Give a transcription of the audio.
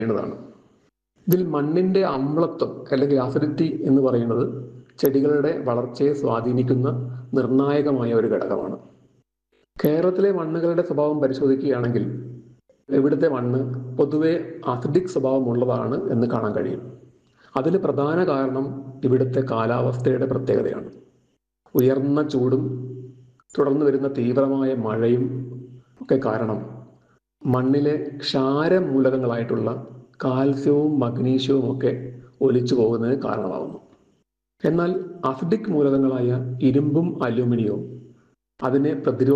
ചെയ്യുന്നതാണ് ഇതിൽ മണ്ണിന്റെ അമ്ലത്വം അല്ലെങ്കിൽ അസിഡിറ്റി എന്ന് പറയുന്നത് ചെടികളുടെ വളർച്ചയെ സ്വാധീനിക്കുന്ന നിർണായകമായ ഒരു ഘടകമാണ് കേരളത്തിലെ മണ്ണുകളുടെ സ്വഭാവം പരിശോധിക്കുകയാണെങ്കിൽ ഇവിടുത്തെ മണ്ണ് പൊതുവെ അസിഡിക് സ്വഭാവമുള്ളതാണ് എന്ന് കാണാൻ കഴിയും അതിന് പ്രധാന കാരണം ഇവിടുത്തെ കാലാവസ്ഥയുടെ പ്രത്യേകതയാണ് ഉയർന്ന ചൂടും തുടർന്ന് വരുന്ന തീവ്രമായ മഴയും ഒക്കെ കാരണം മണ്ണിലെ ക്ഷാരമൂലകങ്ങളായിട്ടുള്ള കാൽസ്യവും മഗ്നീഷ്യവും ഒക്കെ ഒലിച്ചു പോകുന്നതിന് കാരണമാകുന്നു എന്നാൽ അസിഡിക് മൂലകങ്ങളായ ഇരുമ്പും അലൂമിനിയവും അതിനെ പ്രതിരോധ